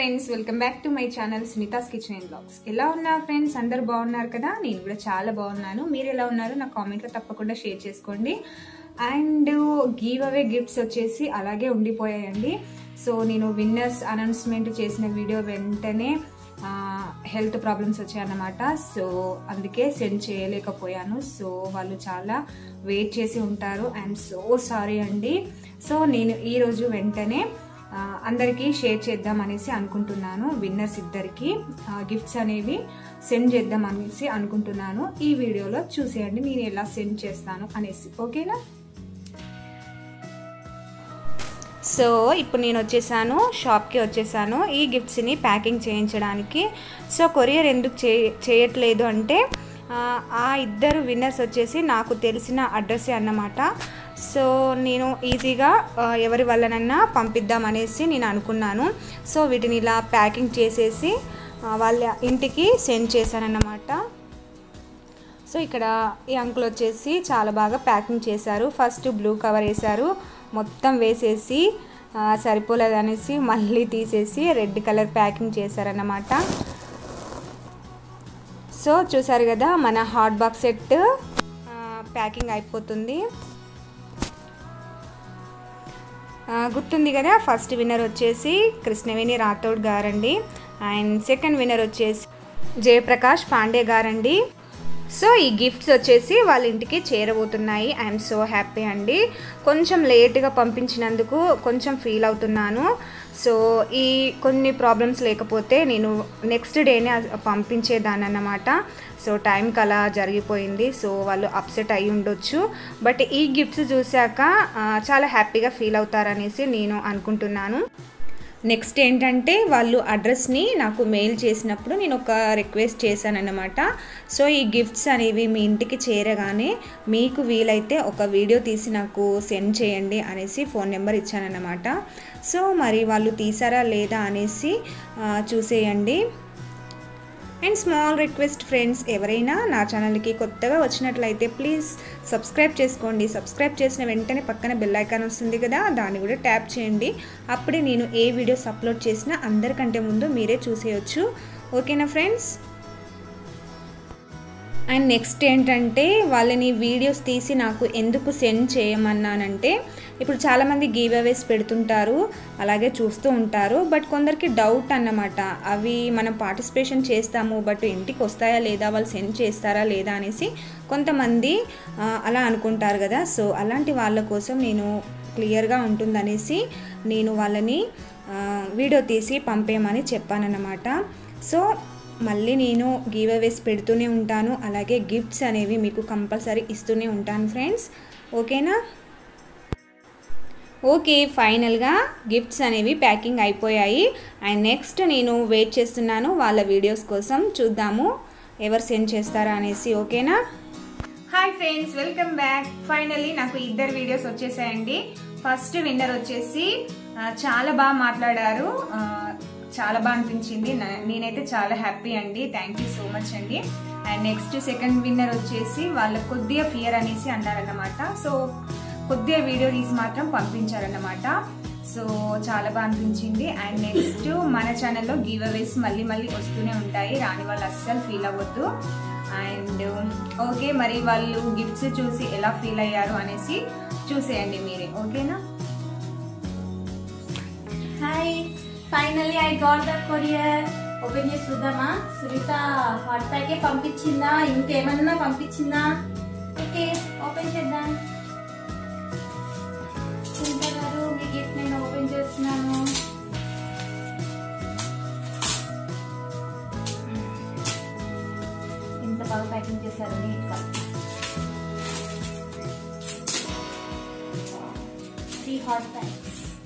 Friends welcome back to my channel Sunitha's kitchen and blogs ఎలా ఉన్నారు friends అందరు బాగున్నారు కదా నేను కూడా చాలా బాగున్నాను మీరు ఎలా ఉన్నారు నా కామెంట్లో తప్పకుండా షేర్ చేసుకోండి అండ్ గివ్ అవే గిఫ్ట్స్ వచ్చేసి అలాగే ఉండిపోయాయండి సో నేను విన్నర్స్ అనౌన్స్మెంట్ చేసిన వీడియో వెంటనే హెల్త్ ప్రాబ్లమ్స్ వచ్చాయన్నమాట సో అందుకే సెండ్ చేయలేకపోయాను సో వాళ్ళు చాలా వెయిట్ చేసి ఉంటారు ఐఎమ్ సో సారీ అండి సో నేను ఈరోజు వెంటనే ఆ, అందరికీ షేర్ చేద్దాం అనేసి అనుకుంటున్నాను విన్నర్స్ ఇద్దరికి గిఫ్ట్స్ అనేవి సెండ్ చేద్దాం అనేసి అనుకుంటున్నాను ఈ వీడియోలో చూసేయండి నేను ఎలా సెండ్ చేస్తాను అనేసి ఓకేనా సో ఇప్పుడు నేను వచ్చేసాను షాప్కి వచ్చేసాను ఈ గిఫ్ట్స్ని ప్యాకింగ్ చేయించడానికి సో కొరియర్ ఎందుకు చే చేయట్లేదు అంటే ఆ, ఆ ఇద్దరు విన్నర్స్ వచ్చేసి నాకు తెలిసిన అడ్రస్సే అన్నమాట సో నేను ఈజీగా ఆ, ఎవరి వల్లనన్నా పంపిద్దాం అనేసి నేను అనుకున్నాను సో వీటిని ఇలా ప్యాకింగ్ చేసేసి ఆ, వాళ్ళ ఇంటికి సెండ్ చేశానన్నమాట సో ఇక్కడ ఈ అంకుల్ వచ్చేసి చాలా బాగా ప్యాకింగ్ చేశారు ఫస్ట్ బ్లూ కవర్ వేశారు మొత్తం వేసేసి ఆ, సరిపోలేదు అనేసి మళ్ళీ తీసేసి రెడ్ కలర్ ప్యాకింగ్ చేశారన్నమాట సో చూసారు కదా మన హాట్ బాక్స్ సెట్ ఆ, ప్యాకింగ్ అయిపోతుంది ఆ, గుర్తుంది కదా ఫస్ట్ విన్నర్ వచ్చేసి కృష్ణవేణి రాథోడ్ గారండి అండ్ సెకండ్ విన్నర్ వచ్చేసి జయప్రకాష్ పాండే గారండి సో ఈ గిఫ్ట్స్ వచ్చేసి వాళ్ళ ఇంటికి చేరబోతున్నాయి ఐఎమ్ సో హ్యాపీ అండి కొంచెం లేట్గా పంపించినందుకు కొంచెం ఫీల్ అవుతున్నాను సో ఈ కొన్ని ప్రాబ్లమ్స్ లేకపోతే నేను నెక్స్ట్ డేనే పంపించేదాన్ని అన్నమాట సో టైంకి అలా జరిగిపోయింది సో వాళ్ళు అప్సెట్ అయి ఉండొచ్చు బట్ ఈ గిఫ్ట్స్ చూశాక ఆ, చాలా హ్యాపీగా ఫీల్ అవుతారనేసి నేను అనుకుంటున్నాను నెక్స్ట్ ఏంటంటే వాళ్ళు అడ్రస్ని నాకు మెయిల్ చేసినప్పుడు నేను ఒక రిక్వెస్ట్ చేశానన్నమాట సో ఈ గిఫ్ట్స్ అనేవి మీ ఇంటికి చేరగానే మీకు వీలైతే ఒక వీడియో తీసి నాకు సెండ్ చేయండి అనేసి ఫోన్ నెంబర్ ఇచ్చానన్నమాట సో మరి వాళ్ళు తీసారా లేదా అనేసి ఆ, చూసేయండి అండ్ స్మాల్ రిక్వెస్ట్ ఫ్రెండ్స్ ఎవరైనా నా ఛానల్కి కొత్తగా వచ్చినట్లయితే ప్లీజ్ సబ్స్క్రైబ్ చేసుకోండి సబ్స్క్రైబ్ చేసిన వెంటనే పక్కన బెల్ ఐకాన్ వస్తుంది కదా దాన్ని కూడా ట్యాప్ చేయండి అప్పుడే నేను ఏ వీడియోస్ అప్లోడ్ చేసినా అందరికంటే ముందు మీరే చూసేయచ్చు ఓకేనా ఫ్రెండ్స్ అండ్ నెక్స్ట్ ఏంటంటే వాళ్ళని వీడియోస్ తీసి నాకు ఎందుకు సెండ్ చేయమన్నానంటే ఇప్పుడు చాలామంది గివ్ అవేస్ పెడుతుంటారు అలాగే చూస్తూ ఉంటారు బట్ కొందరికి డౌట్ అన్నమాట అవి మనం పార్టిసిపేషన్ చేస్తాము బట్ ఇంటికి వస్తాయా లేదా వాళ్ళు సెండ్ చేస్తారా లేదా అనేసి కొంతమంది ఆ, అలా అనుకుంటారు కదా సో అలాంటి వాళ్ళ కోసం నేను క్లియర్గా ఉంటుందనేసి నేను వాళ్ళని ఆ, వీడియో తీసి పంపేయమని చెప్పానన్నమాట సో మళ్ళీ నేను గివ్ అవేస్ పెడుతూనే ఉంటాను అలాగే గిఫ్ట్స్ అనేవి మీకు కంపల్సరీ ఇస్తూనే ఉంటాను ఫ్రెండ్స్ ఓకేనా ఓకే ఫైనల్గా గిఫ్ట్స్ అనేవి ప్యాకింగ్ అయిపోయాయి అండ్ నెక్స్ట్ నేను వెయిట్ చేస్తున్నాను వాళ్ళ వీడియోస్ కోసం చూద్దాము ఎవరు సెండ్ చేస్తారా అనేసి ఓకేనా hi friends welcome back finally నాకు ఇద్దరు వీడియోస్ వచ్చేసాయండి ఫస్ట్ విన్నర్ వచ్చేసి ఆ, చాలా బాగా మాట్లాడారు ఆ, చాలా బాగా అనిపించింది నా- నేనైతే చాలా హ్యాపీ అండి థ్యాంక్ యూ సో మచ్ అండి అండ్ నెక్స్ట్ సెకండ్ విన్నర్ వచ్చేసి వాళ్ళ కొద్దిగా ఫియర్ అనేసి అన్నారన్నమాట సో కొద్దిగా వీడియో తీసి మాత్రం పంపించారన్నమాట సో చాలా బాగా అనిపించింది అండ్ నెక్స్ట్ మన ఛానల్లో గివ్ అవేస్ మళ్ళీ మళ్ళీ వస్తూనే ఉంటాయి రాని వాళ్ళు అస్సలు ఫీల్ అవ్వద్దు అండ్ ఓకే మరి వాళ్ళు గిఫ్ట్స్ చూసి ఎలా ఫీల్ అయ్యారు అనేసి చూసేయండి మీరే ఓకేనా hi finally I got the courier open చేసి చూద్దామా సునీత హాట్ ప్యాకే పంపించిందా ఇంకేమన్నా పంపించిందా ఓకే ఓపెన్ చేద్దాం సునీత గారు మీ గిఫ్ట్ నేను ఓపెన్ చేస్తున్నాను ఇంత బాగా ప్యాకింగ్ చేశారు నీట్గా త్రీ హాట్ ప్యాక్స్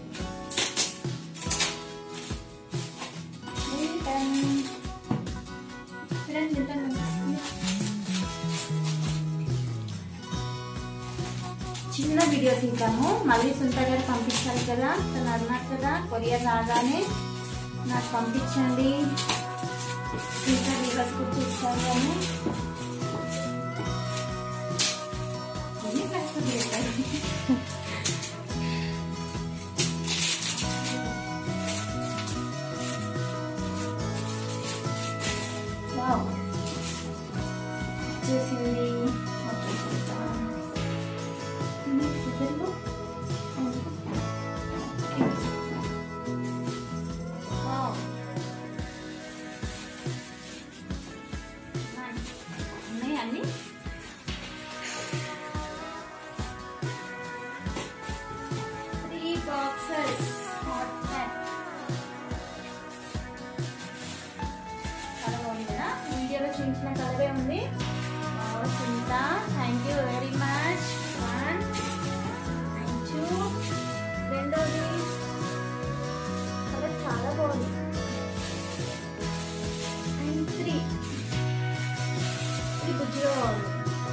చిన్న వీడియో తీద్దాము మళ్ళీ సుంత గారు పంపించాలి కదా తను అన్నారు కదా కొరియర్ రాగానే నాకు పంపించండి ఇంకా వీడియోస్ చూస్తాను అని ఎన్ని కష్టం చేశారు ఉంది Sunitha thank you very much one thank you రెండోది కలర్ చాలా బాగుంది అండ్ త్రీ ఇది బుజ్జిగా బాగుంది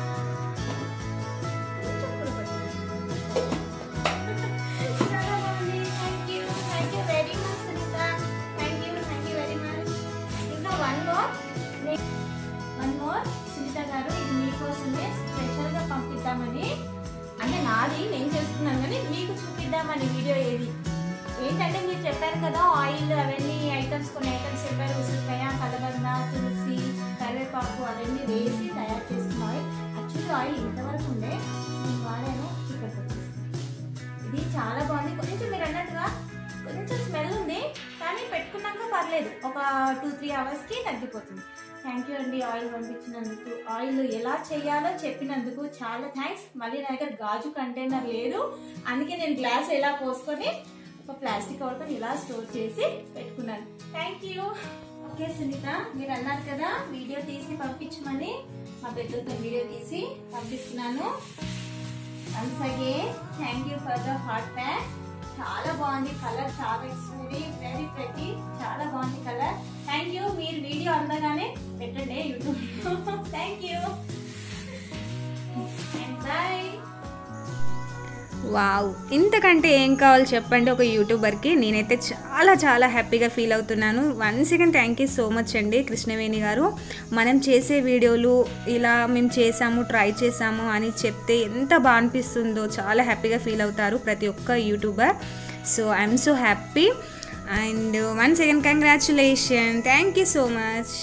కొంచెం కూడా పట్టింది. చాలా బాగుంది thank you thank you very much Sunitha thank you thank you very much ఇంకా one more one more Sunitha గారు ఇది మీకోసమే స్పెషల్ గా పంపిద్దామని అంటే నాది నేను చేస్తున్నాను కానీ మీకు చూపిద్దామని వీడియో ఏది ఏంటంటే మీరు చెప్పారు కదా ఆయిల్ అవన్నీ ఐటమ్స్ కొన్ని ఐటమ్స్ చెప్పారు ఉసిరికాయ కలబంద తులసి కరివేపాకు అవన్నీ వేసి తయారు చేసుకున్న ఆయిల్ యాక్చువల్లీ ఆయిల్ ఇంతవరకు ఉండే నేను వాడాను ఇక్కడికి వచ్చేసింది ఇది చాలా బాగుంది కొంచెం మీరు అన్నట్టుగా కొంచెం స్మెల్ ఉంది కానీ పెట్టుకున్నాక పర్లేదు ఒక టూ త్రీ అవర్స్కి తగ్గిపోతుంది థ్యాంక్ యూ అండి ఆయిల్ పంపించినందుకు ఆయిల్ ఎలా చేయాలో చెప్పినందుకు చాలా థ్యాంక్స్ మళ్ళీ నా దగ్గర గాజు కంటైనర్ లేదు అందుకే నేను గ్లాస్ ఎలా పోసుకొని ఒక ప్లాస్టిక్ కవర్తో ఇలా స్టోర్ చేసి పెట్టుకున్నాను థ్యాంక్ యూ ఓకే సునీత మీరు అన్నారు కదా వీడియో తీసి పంపించమని మా బిడ్డలతో వీడియో తీసి పంపిస్తున్నాను once again thank you for the hot pack చాలా బాగుంది కలర్ చాలా ఇస్తుంది వెరీ ప్రతి చాలా బాగుంది కలర్ థ్యాంక్ యూ మీరు వీడియో అందగానే పెట్టండి YouTube thank you and bye wow ఇంతకంటే ఏం కావాలి చెప్పండి ఒక యూట్యూబర్కి నేనైతే చాలా చాలా హ్యాపీగా ఫీల్ అవుతున్నాను once again thank you so much అండి కృష్ణవేణి గారు మనం చేసే వీడియోలు ఇలా మేము చేసాము ట్రై చేసాము అని చెప్తే ఎంత బాగా అనిపిస్తుందో చాలా హ్యాపీగా ఫీల్ అవుతారు ప్రతి ఒక్క YouTuber so I'm so happy and once again congratulation thank you so much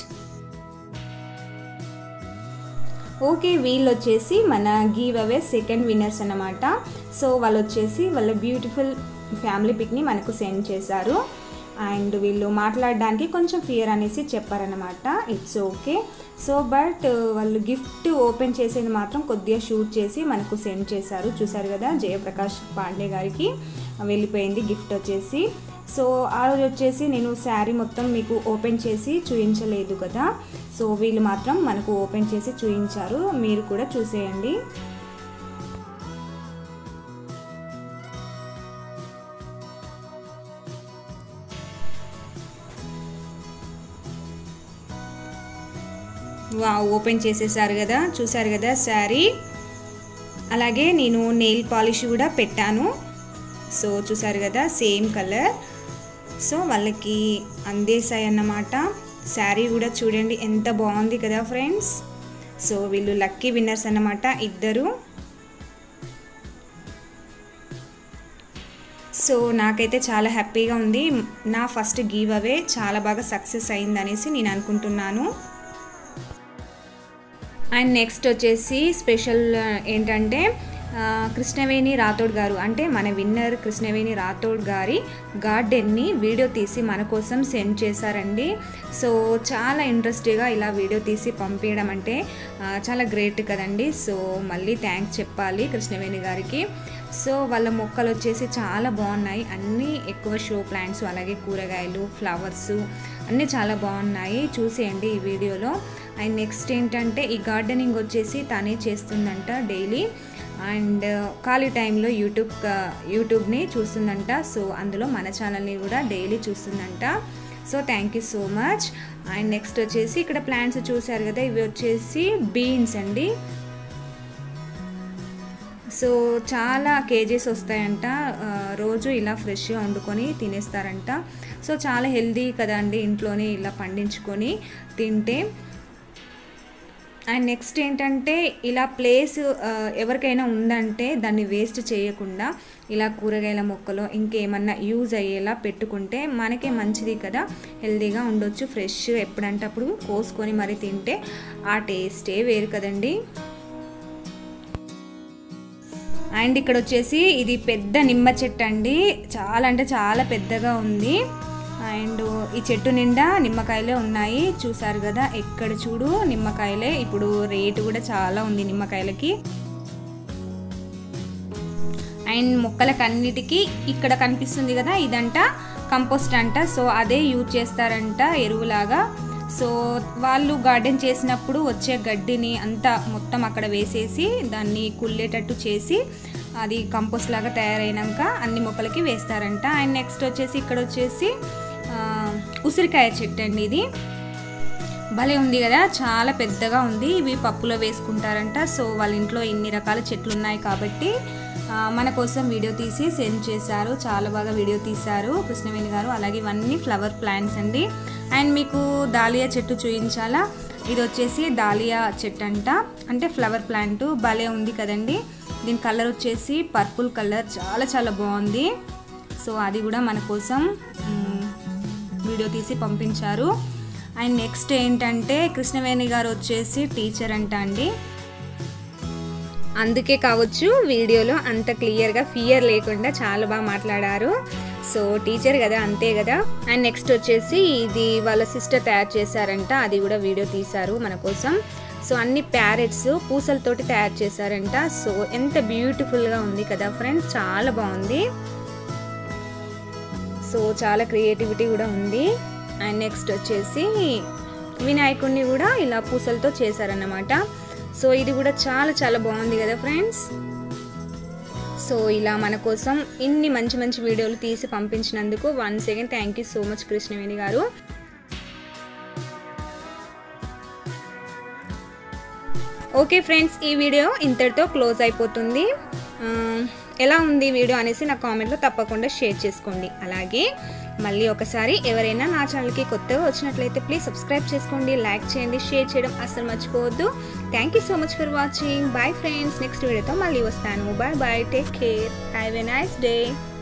okay వీళ్ళు వచ్చేసి మన గివ్ అవే సెకండ్ విన్నర్స్ అన్నమాట సో వాళ్ళు వచ్చేసి వాళ్ళ బ్యూటిఫుల్ ఫ్యామిలీ పిక్ని మనకు సెండ్ చేశారు అండ్ వీళ్ళు మాట్లాడడానికి కొంచెం ఫియర్ అనేసి చెప్పారనమాట ఇట్స్ ఓకే సో బట్ వాళ్ళు గిఫ్ట్ ఓపెన్ చేసేది మాత్రం కొద్దిగా షూట్ చేసి మనకు సెండ్ చేశారు చూసారు కదా జయప్రకాష్ పాండే గారికి వెళ్ళిపోయింది గిఫ్ట్ వచ్చేసి సో ఆ రోజు వచ్చేసి నేను శారీ మొత్తం మీకు ఓపెన్ చేసి చూపించలేదు కదా సో వీళ్ళు మాత్రం మనకు ఓపెన్ చేసి చూపించారు మీరు కూడా చూసేయండి వా ఓపెన్ చేసేసారు కదా చూసారు కదా శారీ అలాగే నేను నెయిల్ పాలిష్ కూడా పెట్టాను సో చూసారు కదా సేమ్ కలర్ సో వాళ్ళకి అందేశాయి అన్నమాట శారీ కూడా చూడండి ఎంత బాగుంది కదా ఫ్రెండ్స్ సో వీళ్ళు లక్కీ విన్నర్స్ అన్నమాట ఇద్దరు సో నాకైతే చాలా హ్యాపీగా ఉంది నా ఫస్ట్ గివ్ అవే చాలా బాగా సక్సెస్ అయింది అనేసి నేను అనుకుంటున్నాను అండ్ నెక్స్ట్ వచ్చేసి స్పెషల్ ఏంటంటే ఆ, కృష్ణవేణి రాథోడ్ గారు అంటే మన విన్నర్ కృష్ణవేణి రాథోడ్ గారి గార్డెన్ని వీడియో తీసి మన కోసం సెండ్ చేశారండి సో చాలా ఇంట్రెస్ట్గా ఇలా వీడియో తీసి పంపించడం అంటే ఆ, చాలా గ్రేట్ కదండి సో మళ్ళీ థ్యాంక్స్ చెప్పాలి కృష్ణవేణి గారికి సో వాళ్ళ మొక్కలు వచ్చేసి చాలా బాగున్నాయి అన్నీ ఎక్కువ షో ప్లాంట్స్ అలాగే కూరగాయలు ఫ్లవర్స్ అన్నీ చాలా బాగున్నాయి చూసేయండి ఈ వీడియోలో అండ్ నెక్స్ట్ ఏంటంటే ఈ గార్డెనింగ్ వచ్చేసి తనే చేస్తుందంట డైలీ అండ్ ఖాళీ టైంలో యూట్యూబ్ యూట్యూబ్ని చూస్తుందంట సో అందులో మన ఛానల్ని కూడా డైలీ చూస్తుందంట so thank you so much and next వచ్చేసి ఇక్కడ ప్లాంట్స్ చూశారు కదా ఇవి వచ్చేసి బీన్స్ అండి సో చాలా కేజీస్ వస్తాయంట ఆ, రోజు ఇలా ఫ్రెష్గా వండుకొని తినేస్తారంట సో చాలా హెల్దీ కదండి ఇంట్లోనే ఇలా పండించుకొని తింటే అండ్ నెక్స్ట్ ఏంటంటే ఇలా ప్లేస్ ఆ, ఎవరికైనా ఉందంటే దాన్ని వేస్ట్ చేయకుండా ఇలా కూరగాయల మొక్కలు ఇంకేమన్నా యూజ్ అయ్యేలా పెట్టుకుంటే మనకే మంచిది కదా హెల్దీగా ఉండొచ్చు ఫ్రెష్ ఎప్పుడంటే అప్పుడు కోసుకొని మరి తింటే ఆ టేస్టే వేరు కదండి అండ్ ఇక్కడ వచ్చేసి ఇది పెద్ద నిమ్మ చెట్టు అండి చాలా అంటే చాలా పెద్దగా ఉంది అండ్ ఈ చెట్టు నిండా నిమ్మకాయలే ఉన్నాయి చూసారు కదా ఎక్కడ చూడు నిమ్మకాయలే ఇప్పుడు రేటు కూడా చాలా ఉంది నిమ్మకాయలకి అండ్ మొక్కలకు అన్నిటికీ ఇక్కడ కనిపిస్తుంది కదా ఇదంట కంపోస్ట్ అంట సో అదే యూజ్ చేస్తారంట ఎరువులాగా సో వాళ్ళు గార్డెన్ చేసినప్పుడు వచ్చే గడ్డిని అంతా మొత్తం అక్కడ వేసేసి దాన్ని కుళ్ళేటట్టు చేసి అది కంపోస్ట్ లాగా తయారైనాక అన్ని మొక్కలకి వేస్తారంట అండ్ నెక్స్ట్ వచ్చేసి ఇక్కడ వచ్చేసి ఆ, ఉసిరికాయ చెట్టు అండి ఇది భలే ఉంది కదా చాలా పెద్దగా ఉంది ఇవి పప్పులో వేసుకుంటారంట సో వాళ్ళ ఇంట్లో ఇన్ని రకాల చెట్లు ఉన్నాయి కాబట్టి ఆ, మన కోసం వీడియో తీసి సెండ్ చేశారు చాలా బాగా వీడియో తీశారు కృష్ణవేణి గారు అలాగే ఇవన్నీ ఫ్లవర్ ప్లాంట్స్ అండి అండ్ మీకు దాలియా చెట్టు చూపించాలా ఇది వచ్చేసి దాలియా చెట్టు అంట అంటే ఫ్లవర్ ప్లాంట్ భలే ఉంది కదండి దీని కలర్ వచ్చేసి పర్పుల్ కలర్ చాలా చాలా బాగుంది సో అది కూడా మన కోసం మ్, వీడియో తీసి పంపించారు అండ్ నెక్స్ట్ ఏంటంటే కృష్ణవేణి గారు వచ్చేసి టీచర్ అంట అండి అందుకే కావచ్చు వీడియోలో అంత క్లియర్గా ఫియర్ లేకుండా చాలా బాగా మాట్లాడారు సో టీచర్ కదా అంతే కదా అండ్ నెక్స్ట్ వచ్చేసి ఇది వాళ్ళ సిస్టర్ తయారు చేశారంట అది కూడా వీడియో తీశారు మన కోసం సో అన్ని ప్యారెట్స్ పూసలతోటి తయారు చేశారంట సో ఎంత బ్యూటిఫుల్గా ఉంది కదా ఫ్రెండ్స్ చాలా బాగుంది సో చాలా క్రియేటివిటీ కూడా ఉంది అండ్ నెక్స్ట్ వచ్చేసి వినాయకుడిని కూడా ఇలా పూసలతో చేశారన్నమాట సో ఇది కూడా చాలా చాలా బాగుంది కదా ఫ్రెండ్స్ సో ఇలా మన కోసం ఇన్ని మంచి మంచి వీడియోలు తీసి పంపించినందుకు one second thank you so much Krishnaveni గారు ఓకే ఫ్రెండ్స్ ఈ వీడియో ఇంతటితో క్లోజ్ అయిపోతుంది ఆ, ఎలా ఉంది వీడియో అనేసి నా కామెంట్లో తప్పకుండా షేర్ చేసుకోండి అలాగే మళ్ళీ ఒకసారి ఎవరైనా నా ఛానల్కి కొత్తగా వచ్చినట్లయితే ప్లీజ్ సబ్స్క్రైబ్ చేసుకోండి లైక్ చేయండి షేర్ చేయడం అస్సలు మర్చిపోవద్దు thank you so much for watching bye friends next వీడియోతో మళ్ళీ వస్తాను bye bye take care have a nice day